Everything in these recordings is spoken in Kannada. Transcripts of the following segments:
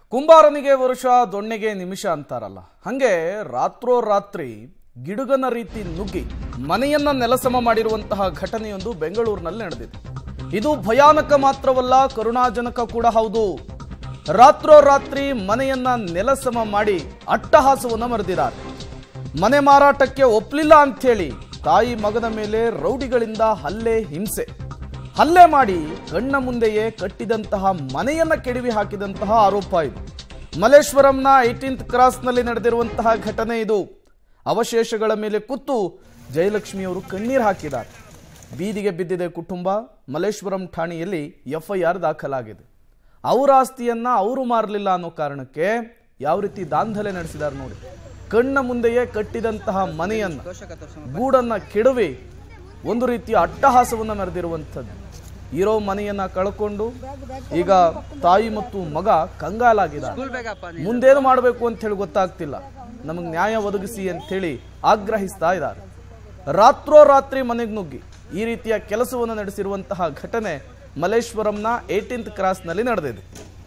ಕುಂಬಾರನಿಗೆ ವರ್ಷ ದೊಣ್ಣೆಗೆ ನಿಮಿಷ ಅಂತಾರಲ್ಲ ಹಂಗೆ ರಾತ್ರೋರಾತ್ರಿ ಗಿಡುಗನ ರೀತಿ ನುಗ್ಗಿ ಮನೆಯನ್ನ ನೆಲಸಮ ಮಾಡಿರುವಂತಹ ಘಟನೆಯೊಂದು ಬೆಂಗಳೂರಿನಲ್ಲಿ ನಡೆದಿದೆ ಇದು ಭಯಾನಕ ಮಾತ್ರವಲ್ಲ ಕರುಣಾಜನಕ ಕೂಡ ಹೌದು ರಾತ್ರೋರಾತ್ರಿ ಮನೆಯನ್ನ ನೆಲಸಮ ಮಾಡಿ ಅಟ್ಟಹಾಸವನ್ನ ಮರೆದಿದ್ದಾರೆ ಮನೆ ಮಾರಾಟಕ್ಕೆ ಒಪ್ಲಿಲ್ಲ ಅಂಥೇಳಿ ತಾಯಿ ಮಗನ ಮೇಲೆ ರೌಡಿಗಳಿಂದ ಹಲ್ಲೆ ಹಿಂಸೆ ಹಲ್ಲೆ ಮಾಡಿ ಕಣ್ಣ ಮುಂದೆಯೇ ಕಟ್ಟಿದಂತಹ ಮನೆಯನ್ನ ಕೆಡವಿ ಹಾಕಿದಂತಹ ಆರೋಪ ಇದು ಮಲೇಶ್ವರಂನ ಏಟೀನ್ತ್ ಕ್ರಾಸ್ನಲ್ಲಿ ನಡೆದಿರುವಂತಹ ಘಟನೆ ಇದು ಅವಶೇಷಗಳ ಮೇಲೆ ಕೂತು ಜಯಲಕ್ಷ್ಮಿಯವರು ಕಣ್ಣೀರು ಹಾಕಿದ್ದಾರೆ ಬೀದಿಗೆ ಬಿದ್ದಿದೆ ಕುಟುಂಬ ಮಲೇಶ್ವರಂ ಠಾಣೆಯಲ್ಲಿ ಎಫ್ಐಆರ್ ದಾಖಲಾಗಿದೆ ಅವರ ಆಸ್ತಿಯನ್ನ ಅವರು ಮಾರಲಿಲ್ಲ ಅನ್ನೋ ಕಾರಣಕ್ಕೆ ಯಾವ ರೀತಿ ದಾಂಧಲೆ ನಡೆಸಿದ್ದಾರೆ ನೋಡಿ ಕಣ್ಣ ಮುಂದೆಯೇ ಕಟ್ಟಿದಂತಹ ಮನೆಯನ್ನ ಗೂಡನ್ನ ಕೆಡವಿ ಒಂದು ರೀತಿಯ ಅಟ್ಟಹಾಸವನ್ನ ಮೆರೆದಿರುವಂಥದ್ದು ಇರೋ ಮನೆಯನ್ನ ಕಳ್ಕೊಂಡು ಈಗ ತಾಯಿ ಮತ್ತು ಮಗ ಕಂಗಾಲಾಗಿದ್ದಾರೆ ಮುಂದೇನು ಮಾಡಬೇಕು ಅಂತ ಹೇಳಿ ಗೊತ್ತಾಗ್ತಿಲ್ಲ ನಮಗೆ ನ್ಯಾಯ ಒದಗಿಸಿ ಅಂತೇಳಿ ಆಗ್ರಹಿಸ್ತಾ ಇದ್ದಾರೆ ರಾತ್ರೋರಾತ್ರಿ ಮನೆಗೆ ನುಗ್ಗಿ ಈ ರೀತಿಯ ಕೆಲಸವನ್ನು ನಡೆಸಿರುವಂತಹ ಘಟನೆ ಮಲೇಶ್ವರಂನ ಏಟೀನ್ತ್ ಕ್ರಾಸ್ನಲ್ಲಿ ನಡೆದಿದೆ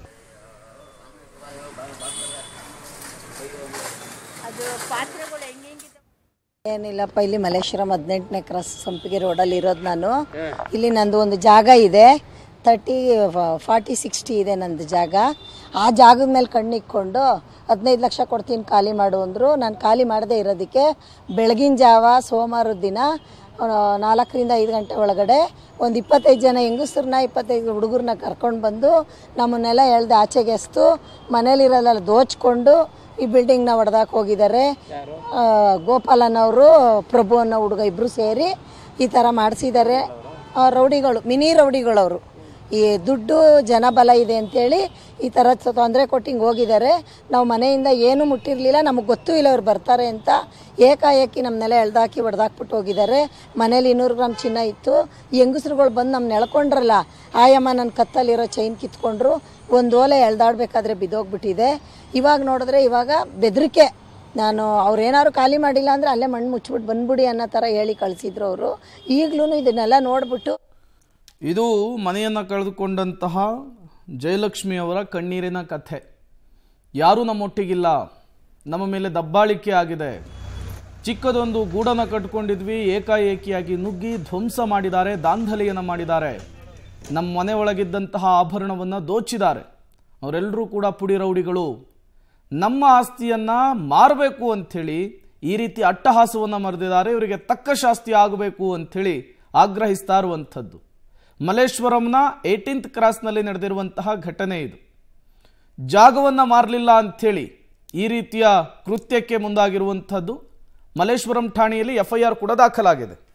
ಅದು ಪಾತ್ರೆಗಳು ಹೆಂಗೆ ಹೆಂಗಿದೆ ಏನಿಲ್ಲಪ್ಪ ಇಲ್ಲಿ ಮಲ್ಲೇಶ್ವರಂ ಹದಿನೆಂಟನೇ ಕ್ರಾಸ್ ಸಂಪಿಗೆ ರೋಡಲ್ಲಿ ಇರೋದು ನಾನು ಇಲ್ಲಿ ನಂದು ಒಂದು ಜಾಗ ಇದೆ ತರ್ಟಿ ಫಾರ್ಟಿ ಸಿಕ್ಸ್ಟಿ ಇದೆ ನಂದು ಜಾಗ ಆ ಜಾಗದ ಮೇಲೆ ಕಣ್ಣಿಕ್ಕೊಂಡು ಹದಿನೈದು ಲಕ್ಷ ಕೊಡ್ತೀನಿ ಖಾಲಿ ಮಾಡು ಅಂದರು ನಾನು ಖಾಲಿ ಮಾಡದೇ ಇರೋದಕ್ಕೆ ಬೆಳಗಿನ ಜಾವ ಸೋಮವಾರದ ದಿನ ಆ, ನಾಲ್ಕರಿಂದ ಐದು ಗಂಟೆ ಒಳಗಡೆ ಒಂದು ಇಪ್ಪತ್ತೈದು ಜನ ಹೆಂಗಸ್ರನ್ನ ಇಪ್ಪತ್ತೈದು ಹುಡುಗರನ್ನ ಕರ್ಕೊಂಡು ಬಂದು ನಮ್ಮನ್ನೆಲ್ಲ ಎಳ್ದು ಆಚೆಗೆ ಎಸ್ತು ಮನೇಲಿರೋದೆಲ್ಲ ದೋಚ್ಕೊಂಡು ಈ ಬಿಲ್ಡಿಂಗ್ನ ಹೊಡೆದಾಕ್ ಹೋಗಿದ್ದಾರೆ ಆ, ಗೋಪಾಲನವರು ಪ್ರಭು ಅನ್ನೋ ಹುಡುಗ ಇಬ್ಬರು ಸೇರಿ ಈ ಥರ ಮಾಡಿಸಿದ್ದಾರೆ ರೌಡಿಗಳು ಮಿನಿ ರೌಡಿಗಳವರು ಈ ದುಡ್ಡು ಜನಬಲ ಇದೆ ಅಂತೇಳಿ ಈ ಥರ ತೊಂದರೆ ಕೊಟ್ಟು ಹಿಂಗೆ ಹೋಗಿದ್ದಾರೆ ನಾವು ಮನೆಯಿಂದ ಏನೂ ಮುಟ್ಟಿರಲಿಲ್ಲ ನಮಗೆ ಗೊತ್ತೂ ಇಲ್ಲ ಅವ್ರು ಬರ್ತಾರೆ ಅಂತ ಏಕಾಏಕಿ ನಮ್ಮನ್ನೆಲ್ಲ ಎಳ್ದಾಕಿ ಹೊಡೆದಾಕ್ಬಿಟ್ಟು ಹೋಗಿದ್ದಾರೆ ಮನೇಲಿ ಇನ್ನೂರು ಗ್ರಾಮ್ ಚಿನ್ನ ಇತ್ತು ಈ ಹೆಂಗಸ್ರುಗಳು ಬಂದು ನಮ್ಮನ್ನ ಎಳ್ಕೊಂಡ್ರಲ್ಲ ಆಯಮ್ಮ ನನ್ನ ಕತ್ತಲ್ಲಿರೋ ಚೈನ್ ಕಿತ್ಕೊಂಡ್ರು ಒಂದು ಓಲೆ ಎಳ್ದಾಡ್ಬೇಕಾದ್ರೆ ಬಿದ್ದೋಗ್ಬಿಟ್ಟಿದೆ ಇವಾಗ ನೋಡಿದ್ರೆ ಇವಾಗ ಬೆದರಿಕೆ ನಾನು ಅವ್ರೇನಾದ್ರು ಖಾಲಿ ಮಾಡಿಲ್ಲ ಅಂದರೆ ಅಲ್ಲೇ ಮಣ್ಣು ಮುಚ್ಚಿಬಿಟ್ಟು ಬಂದ್ಬಿಡಿ ಅನ್ನೋ ಥರ ಹೇಳಿ ಕಳಿಸಿದ್ರು ಅವರು ಈಗಲೂ ಇದನ್ನೆಲ್ಲ ನೋಡ್ಬಿಟ್ಟು ಇದು ಮನೆಯನ್ನು ಕಳೆದುಕೊಂಡಂತಹ ಜಯಲಕ್ಷ್ಮಿಯವರ ಕಣ್ಣೀರಿನ ಕಥೆ ಯಾರೂ ನಮ್ಮೊಟ್ಟಿಗಿಲ್ಲ ನಮ್ಮ ಮೇಲೆ ದಬ್ಬಾಳಿಕೆ ಆಗಿದೆ ಚಿಕ್ಕದೊಂದು ಗೂಡನ್ನು ಕಟ್ಕೊಂಡಿದ್ವಿ ಏಕಾಏಕಿಯಾಗಿ ನುಗ್ಗಿ ಧ್ವಂಸ ಮಾಡಿದ್ದಾರೆ ದಾಂಧಲೆಯನ್ನು ಮಾಡಿದ್ದಾರೆ ನಮ್ಮ ಮನೆ ಒಳಗಿದ್ದಂತಹ ಆಭರಣವನ್ನು ದೋಚಿದ್ದಾರೆ ಅವರೆಲ್ಲರೂ ಕೂಡ ಪುಡಿ ರೌಡಿಗಳು ನಮ್ಮ ಆಸ್ತಿಯನ್ನ ಮಾರಬೇಕು ಅಂಥೇಳಿ ಈ ರೀತಿ ಅಟ್ಟಹಾಸವನ್ನು ಮರೆದಿದ್ದಾರೆ ಇವರಿಗೆ ತಕ್ಕ ಶಾಸ್ತಿ ಆಗಬೇಕು ಅಂಥೇಳಿ ಆಗ್ರಹಿಸ್ತಾ ಇರುವಂಥದ್ದು ಮಲೇಶ್ವರಂನ ಏಟೀನ್ತ್ ಕ್ರಾಸ್ನಲ್ಲಿ ನಡೆದಿರುವಂತಹ ಘಟನೆ ಇದು ಜಾಗವನ್ನು ಮಾರಲಿಲ್ಲ ಅಂಥೇಳಿ ಈ ರೀತಿಯ ಕೃತ್ಯಕ್ಕೆ ಮುಂದಾಗಿರುವಂಥದ್ದು ಮಲೇಶ್ವರಂ ಠಾಣೆಯಲ್ಲಿ ಎಫ್ಐಆರ್ ಕೂಡ ದಾಖಲಾಗಿದೆ